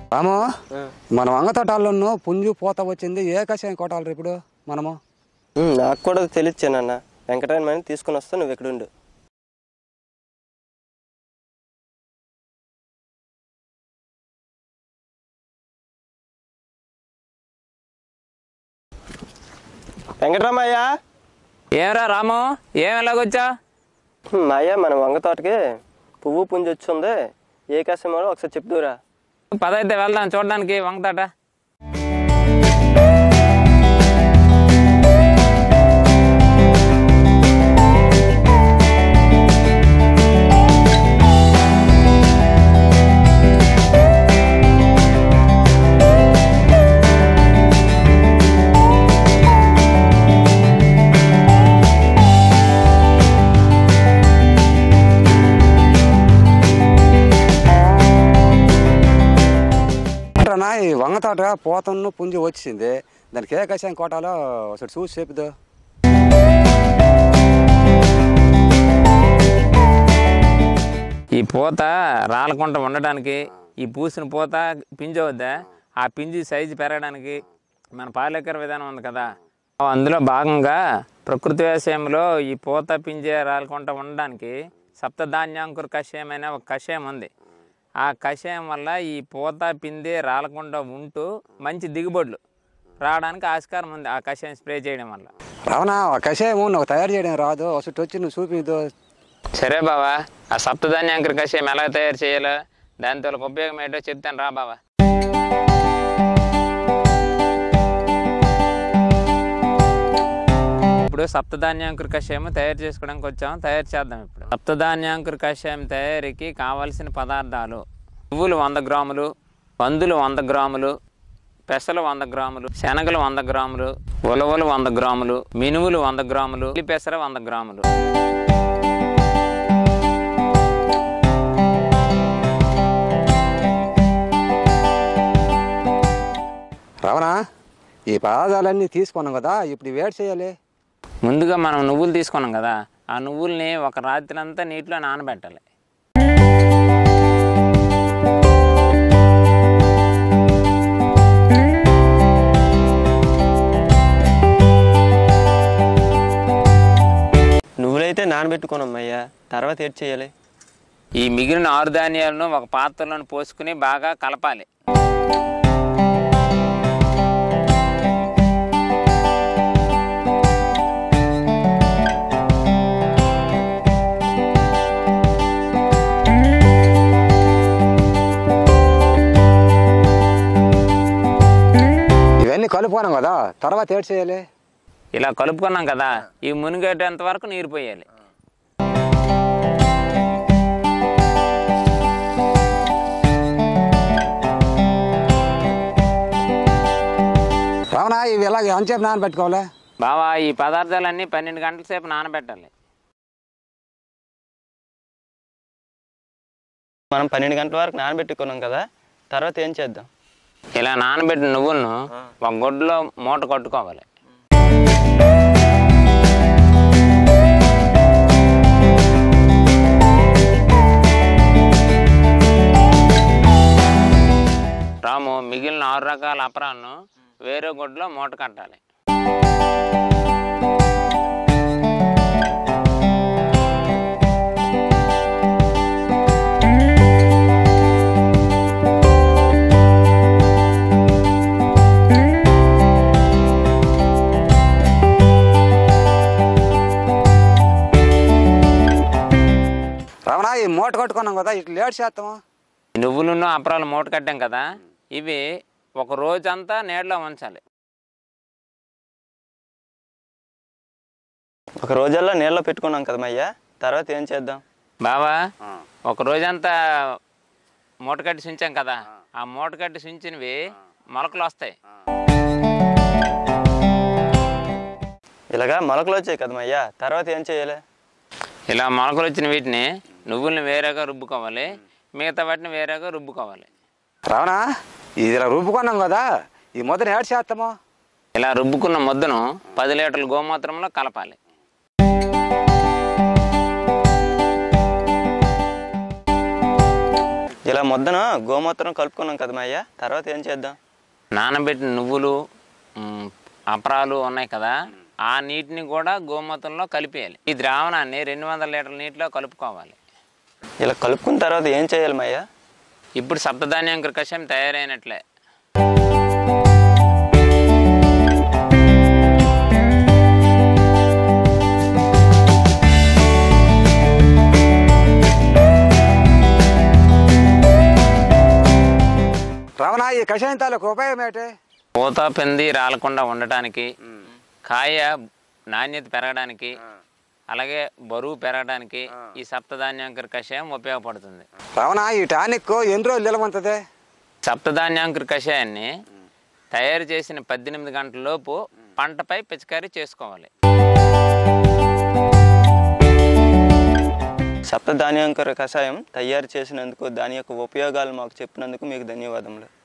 రాము మన వంగ తోటాల్లోనూ పుంజు పూత వచ్చింది ఏ కషాయం కొట్టాలి ఇప్పుడు మనము ఉమ్, నాకు కూడా తెలియచ్చానన్న వెంకటరాయమని తీసుకుని వస్తా నువ్వు ఎక్కడుండు వెంకటరామయ్య ఏమరా రాము ఏం ఎలాగొచ్చా ఉమ్, అయ్యా మన వంగ తోటకి పువ్వు పుంజు వచ్చి ఉంది ఏ కష్టమో ఒకసారి చెప్దురా పదైతే వెళ్దాం చూడడానికి వంగతాట అంటానా ఈ వంగ తోట పూతను పుంజు వచ్చింది దానికి ఏ కషాయం కొట్టాలో ఒకసారి చూసి చెప్పుదు ఈ పూత రాలకుండా ఉండడానికి ఈ పూసిన పూత పింజు అవుద్దా ఆ పింజి సైజు పెరగడానికి మన పాలేకర విధానం ఉంది కదా అందులో భాగంగా ప్రకృతి వ్యవసాయంలో ఈ పూత పింజే రాలకుండా ఉండడానికి సప్తధాన్యాంకుర కషాయం అనే ఒక కషాయం ఉంది ఆ కషాయం వల్ల ఈ పూత పిండి రాలకుండా ఉంటూ మంచి దిగుబడులు రావడానికి ఆస్కారం ఉంది ఆ కషాయం స్ప్రే చేయడం వల్ల రావనా ఆ కషాయం నువ్వు తయారు చేయడం రాదు ఒకసారి వచ్చి నువ్వు చూపిదు సరే బావా ఆ సప్తధాన్యాంకుర కషాయం ఎలా తయారు చేయాలో దానితో ఒక ఉపయోగం ఏంటో చెప్తాను రా బావా ఇప్పుడు సప్తధాన్యాంకుర కషాయం తయారు చేసుకోవడానికి వచ్చాము తయారు చేద్దాం ఇప్పుడు సప్తధాన్యాంకుర కషాయం తయారీకి కావలసిన పదార్థాలు పువ్వులు వంద గ్రాములు పందులు వంద గ్రాములు పెసలు వంద గ్రాములు శనగలు వంద గ్రాములు ఉలవలు వంద గ్రాములు మినువులు వంద గ్రాములు ఉల్లి పెసర వంద గ్రాములు రావనా ఈ పదార్థాలన్నీ తీసుకున్నాం కదా ఇప్పుడు వేడి చేయాలి ముందుగా మనం నువ్వులు తీసుకున్నాం కదా ఆ నువ్వుల్ని ఒక రాత్రి అంతా నీటిలో నానబెట్టాలి నువ్వులైతే నానబెట్టుకున్నాం అయ్యా తర్వాత ఏడ్ చేయాలి ఈ మిగిలిన ఆరు ధాన్యాలను ఒక పాత్రలోని పోసుకుని బాగా కలపాలి ఇవన్నీ కలుపుకున్నాం కదా తర్వాత ఏడు చేయాలి ఇలా కలుపుకున్నాం కదా ఈ మునిగేటంత వరకు నీరు పోయాలి రావనా ఇవి ఎలా ఎంతసేపు నానబెట్టుకోవాలి బావా ఈ పదార్థాలన్నీ పన్నెండు గంటల సేపు నానబెట్టాలి మనం పన్నెండు గంటల వరకు నానబెట్టుకున్నాం కదా తర్వాత ఏం చేద్దాం ఇలా నానబెట్టిన నువ్వులను ఒక గుడ్డలో మూట కట్టుకోవాలి రాము మిగిలిన ఆరు రకాల అపరాలను వేరే గుడ్డలో మూట కట్టాలి రావనా ఈ మూట కట్టుకున్నాం కదా ఇట్లా లేట్ చేస్తాము నువ్వులను అపరాలు మూట కట్టాం కదా ఇవి ఒక రోజంతా నీడలో ఉంచాలి ఒక రోజుల్లో నీళ్ళలో పెట్టుకున్నాం కదా అయ్యా తర్వాత ఏం చేద్దాం బావా ఒక రోజంతా మూట కట్టి సించాం కదా ఆ మూట కట్టి సించినవి మొలకలు వస్తాయి ఇలాగా మొలకలు వచ్చాయి కదా అయ్యా తర్వాత ఏం చేయాలి ఇలా మొలకలు వచ్చిన వీటిని నువ్వుల్ని వేరేగా రుబ్బుకోవాలి మిగతా వాటిని వేరేగా రుబ్బుకోవాలి రావనా ఇది ఇలా రుబ్బుకున్నాం కదా ఈ మొదలు ఏడు చేస్తాము ఇలా రుబ్బుకున్న ముద్దను పది లీటర్ల గోమూత్రంలో కలపాలి ఇలా ముద్దన గోమూత్రం కలుపుకున్నాం కదా మాయ్య తర్వాత ఏం చేద్దాం నానబెట్టిన నువ్వులు మ్, అపరాలు ఉన్నాయి కదా ఆ నీటిని కూడా గోమూత్రంలో కలిపేయాలి ఈ ద్రావణాన్ని రెండు వందల లీటర్ల నీటిలో కలుపుకోవాలి ఇలా కలుపుకున్న తర్వాత ఏం చేయాలి మాయ్య ఇప్పుడు సప్తధాన్యాంకుర కషాయం తయారైనట్లే రమణ ఈ కషాయం తాలూకు ఉపయోగం ఏంటి పూత పింది రాలకుండా ఉండటానికి కాయ నాణ్యత పెరగడానికి అలాగే బరువు పెరగడానికి ఈ సప్తధాన్యాంకుర కషాయం ఉపయోగపడుతుంది రమణ ఈ టానిక్ ఎన్ని రోజులు నిలవంతది సప్తధాన్యాంకుర కషాయాన్ని తయారు చేసిన పద్దెనిమిది గంటల లోపు పంటపై పిచికారీ చేసుకోవాలి సప్తధాన్యాంకుర కషాయం తయారు చేసినందుకు దాని యొక్క ఉపయోగాలు మాకు చెప్పినందుకు మీకు ధన్యవాదములు